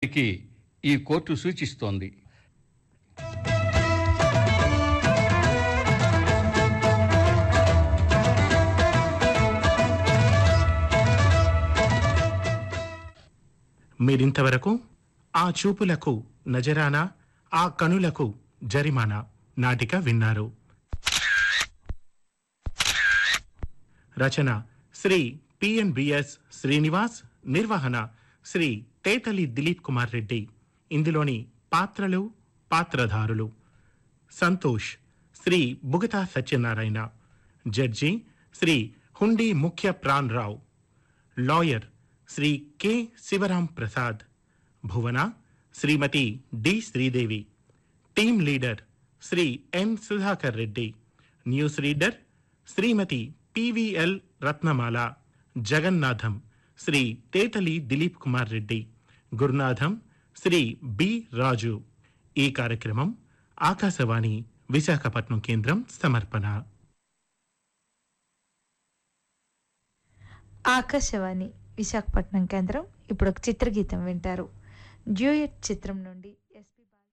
చేయడానికి ఈ కోర్టు సూచిస్తోంది మీరింతవరకు ఆ చూపులకు నజరానా ఆ కనులకు జరిమానా నాటిక విన్నారు రచన శ్రీ పిఎన్బిఎస్ శ్రీనివాస్ నిర్వహణ శ్రీ తేతలి దిలీప్ కుమార్ రెడ్డి ఇందులోని పాత్రలు పాత్రధారులు సంతోష్ శ్రీ బుగతా సత్యనారాయణ జడ్జి శ్రీ హుండీ ముఖ్య Pran Rao lawyer Shri K Sivaram Prasad Bhuvana Shrimati D Sridevi team leader Shri N Sudhakar Reddy news reader Shrimati PVL Ratnamala Jagannatham Shri Tetali Dilip Kumar Reddy Gurunatham Shri B Raju ఈ కార్యక్రమం ఆకాశవాణి విశాఖపట్నం కేంద్రం సమర్పణ ఆకాశవాణి విశాఖపట్నం కేంద్రం ఇప్పుడు ఒక చిత్రగీతం వింటారు డ్యూయట్ చిత్రం నుండి ఎస్పి బాల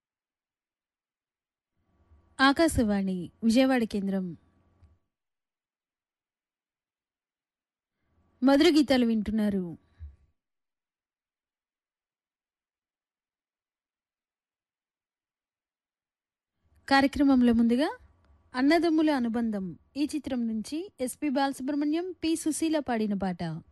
ఆకాశవాణి విజయవాడ కేంద్రం మధుర గీతాలు వింటున్నారు కార్యక్రమంలో ముందుగా అన్నదమ్ముల అనుబంధం ఈ చిత్రం నుంచి ఎస్పి బాలసుబ్రహ్మణ్యం పి సుశీల పాడిన పాట